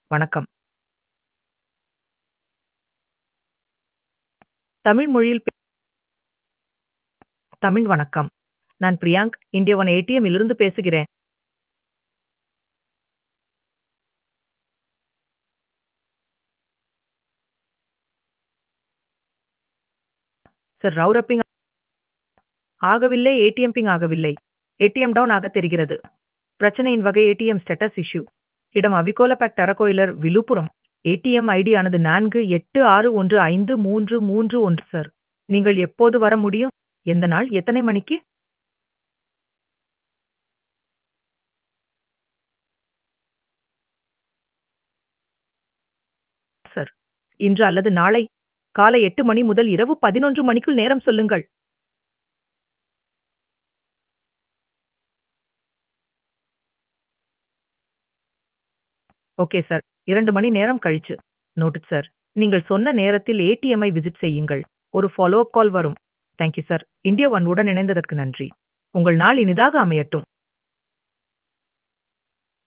வணக்கம். தமிழ் மொழியில் பே தமிழ் வணக்கம். நான் பிரியாங்க், இந்தியா ஒன் ஏடிஎம் இலிருந்து பேசுகிறேன். சார் ரவுட்டர் பிங் ஆகவில்லை, ஏடிஎம் பிங் ஆகவில்லை. ஏடிஎம் டவுன் ஆக தெரிகிறது. பிரச்சனையின் வகை ஏடிஎம் ஸ்டேட்டஸ் இஷ்யூ. இடம் அவிகோலபேட் டரகோயிலர், விழுப்புரம். ஏடிஎம் ஐடி ஆனது 48615331 சார். நீங்கள் எப்போது வர முடியும்? எந்த நாள்? எத்தனை மணிக்கு? சார். இன்று அல்லது நாளை காலை 8 மணி முதல் இரவு 11 மணிக்குள் நேரம் சொல்லுங்கள். Okay sir. 2 மணி நேரம் கழிச்சு. Noted sir. நீங்கள் சொன்ன நேரத்தில் ஏடிஎம்மை விசிட் செய்யுங்கள். ஒரு ஃபாலோ அப் கால் வரும். Thank you sir. India one உடன் இணைந்ததற்கு நன்றி. உங்கள் நாள் இனிதாக அமையட்டும்.